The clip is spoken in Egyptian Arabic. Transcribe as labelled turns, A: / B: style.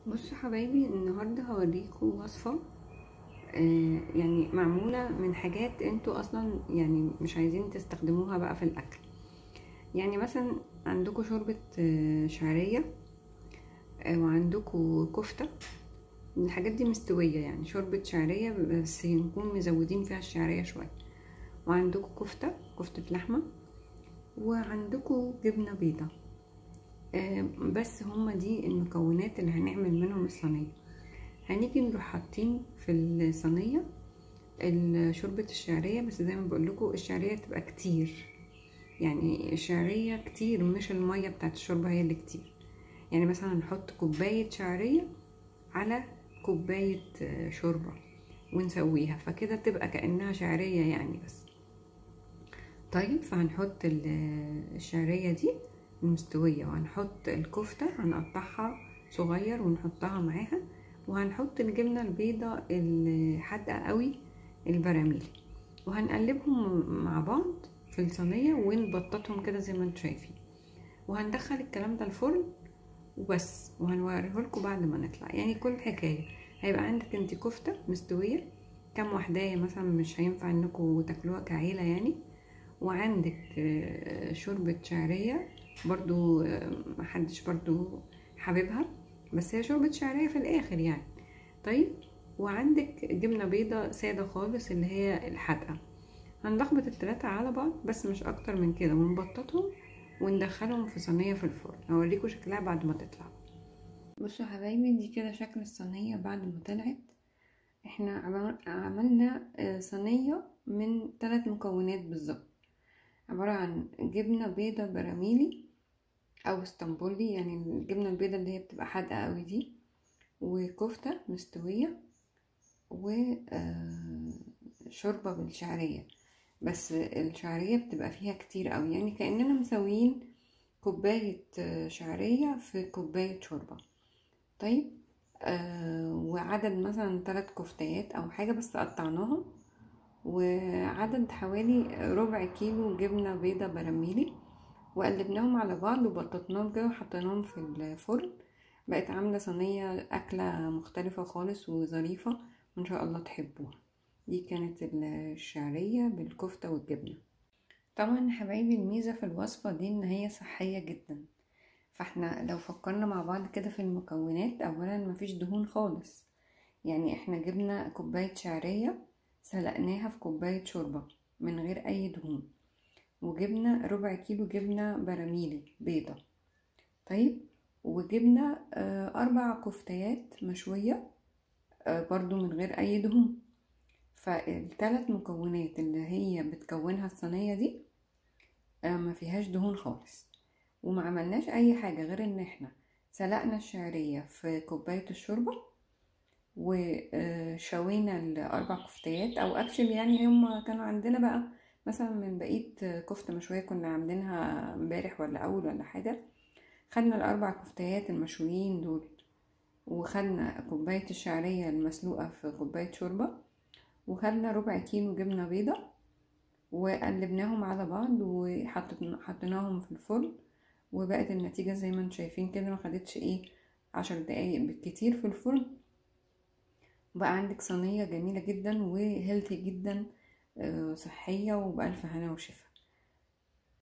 A: بصوا حبايبي النهارده هوريكم وصفة آه يعني معمولة من حاجات انتوا اصلا يعني مش عايزين تستخدموها بقى في الاكل يعني مثلا عندكم شوربة آه شعرية آه وعندكم كفتة الحاجات دي مستوية يعني شوربة شعرية بس نكون مزودين فيها الشعرية شوية وعندكم كفتة كفتة لحمة وعندكم جبنة بيضة بس هما دي المكونات اللي هنعمل منهم الصينية هنيجي نروح حاطين في الصينية شوربة الشعرية بس زي ما بقولكوا الشعرية تبقى كتير يعني الشعرية كتير مش المية بتاعت الشوربة هي اللي كتير يعني مثلا نحط كوباية شعرية على كوباية شوربة ونسويها فكده تبقى كأنها شعرية يعني بس طيب فهنحط الشعرية دي مستوية وهنحط الكفتة هنقطعها صغير ونحطها معاها وهنحط الجبنة البيضة الحادقة قوي البراميلي وهنقلبهم مع بعض في الصينية ونبططهم كده زي ما انتم شايفين وهندخل الكلام ده الفرن وبس وهنوريه لكم بعد ما نطلع يعني كل حكاية هيبقى عندك انت كفتة مستوية كام وحداية مثلا مش هينفع انكم تاكلوها كعيلة يعني وعندك شوربة شعرية برضو محدش برضو حاببها بس هي شوربة شعرية في الاخر يعني طيب وعندك جبنة بيضة سادة خالص اللي هي الحادقة هنلخبط التلاتة على بعض بس مش اكتر من كده ونبططهم وندخلهم في صينية في الفرن هوريكم شكلها بعد ما تطلع بصوا حبايبي دي كده شكل الصينية بعد ما طلعت احنا عملنا صينية من ثلاث مكونات بالظبط عبارة عن جبنة بيضة براميلي او اسطنبولي يعني الجبنة البيضة اللي هي بتبقى حادقة قوي دي وكفتة مستوية وشوربة بالشعرية بس الشعرية بتبقى فيها كتير قوي يعني كأننا مسويين كوباية شعرية في كوباية شوربة طيب آه وعدد مثلا ثلاث كفتات او حاجة بس قطعناهم وعدد حوالي ربع كيلو جبنة بيضة براميلي وقلبناهم على بعض وبططناهم كده وحطيناهم في الفرن بقت عاملة صينية أكلة مختلفة خالص وظريفة وإن شاء الله تحبوها دي كانت الشعرية بالكفتة والجبنة طبعا حبايبي الميزة في الوصفة دي إن هي صحية جدا فاحنا لو فكرنا مع بعض كده في المكونات أولا مفيش دهون خالص يعني احنا جبنا كوباية شعرية سلقناها في كوباية شوربة من غير أي دهون وجبنا ربع كيلو جبنة براميلي بيضة طيب وجبنا أربع كفتيات مشوية برضو من غير أي دهون فالثلاث مكونات اللي هي بتكونها الصينية دي ما فيهاش دهون خالص وما عملناش أي حاجة غير إن احنا سلقنا الشعرية في كوباية الشوربة وشوينا الاربع كفتيات او اكشن يعني هم كانوا عندنا بقى مثلا من بقيه كفته مشويه كنا عاملينها امبارح ولا اول ولا حاجه خدنا الاربع كفتيات المشويين دول وخدنا كوبايه الشعريه المسلوقه في كوبايه شوربه وخدنا ربع كيلو جبنه بيضه وقلبناهم على بعض وحطيناهم في الفرن وبقت النتيجه زي ما انتم شايفين كده ما خدتش ايه عشر دقايق بالكتير في الفرن بقى عندك صينية جميلة جدا وهيلثي جدا صحية وبألف هنا وشفا